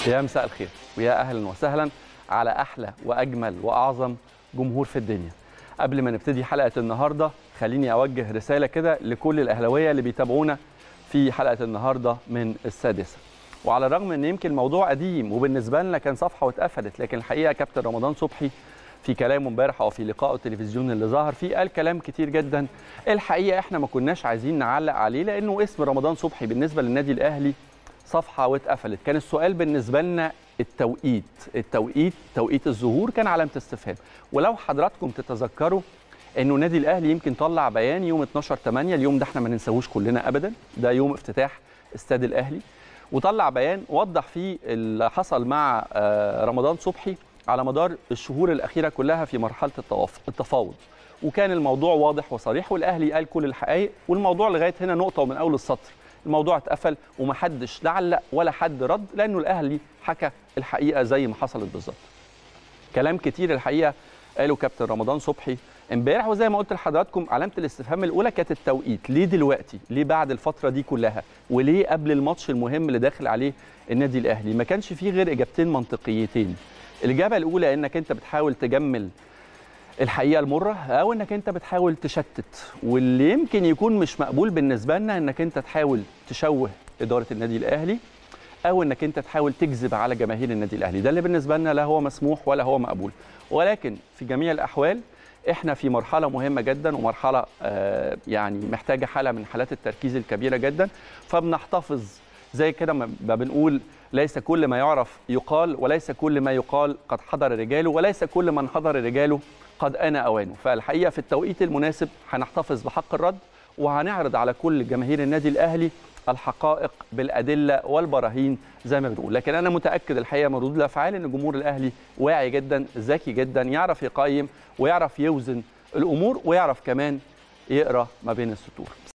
يا مساء الخير ويا اهلا وسهلا على احلى واجمل واعظم جمهور في الدنيا قبل ما نبتدي حلقه النهارده خليني اوجه رساله كده لكل الاهلاويه اللي بيتابعونا في حلقه النهارده من السادسه وعلى الرغم ان يمكن الموضوع قديم وبالنسبه لنا كان صفحه واتقفلت لكن الحقيقه كابتن رمضان صبحي في كلامه امبارح او في لقائه التلفزيوني اللي ظهر فيه قال كلام كتير جدا الحقيقه احنا ما كناش عايزين نعلق عليه لانه اسم رمضان صبحي بالنسبه للنادي الاهلي صفحه واتقفلت كان السؤال بالنسبه لنا التوقيت التوقيت توقيت الظهور كان علامه استفهام ولو حضراتكم تتذكروا انه النادي الاهلي يمكن طلع بيان يوم 12 8 اليوم ده احنا ما ننساهوش كلنا ابدا ده يوم افتتاح استاد الاهلي وطلع بيان وضح فيه اللي حصل مع رمضان صبحي على مدار الشهور الاخيره كلها في مرحله التفاوض وكان الموضوع واضح وصريح والاهلي قال كل الحقائق والموضوع لغايه هنا نقطه ومن اول السطر الموضوع اتقفل ومحدش لعلق ولا حد رد لانه الاهلي حكى الحقيقه زي ما حصلت بالظبط كلام كتير الحقيقه قاله كابتن رمضان صبحي امبارح وزي ما قلت لحضراتكم علامه الاستفهام الاولى كانت التوقيت ليه دلوقتي ليه بعد الفتره دي كلها وليه قبل الماتش المهم اللي داخل عليه النادي الاهلي ما كانش فيه غير اجابتين منطقيتين الاجابه الاولى انك انت بتحاول تجمل الحقيقه المره او انك انت بتحاول تشتت واللي يمكن يكون مش مقبول بالنسبه لنا انك انت تحاول تشوه اداره النادي الاهلي او انك انت تحاول تكذب على جماهير النادي الاهلي ده اللي بالنسبه لنا لا هو مسموح ولا هو مقبول ولكن في جميع الاحوال احنا في مرحله مهمه جدا ومرحله آه يعني محتاجه حاله من حالات التركيز الكبيره جدا فبنحتفظ زي كده ما بنقول ليس كل ما يعرف يقال وليس كل ما يقال قد حضر رجاله وليس كل من حضر رجاله قد آن أوانه فالحقيقة في التوقيت المناسب هنحتفظ بحق الرد وهنعرض على كل جماهير النادي الأهلي الحقائق بالأدلة والبراهين زي ما بنقول لكن أنا متأكد الحقيقة من ردود الأفعال أن جمهور الأهلي واعي جدا ذكي جدا يعرف يقيم ويعرف يوزن الأمور ويعرف كمان يقرأ ما بين السطور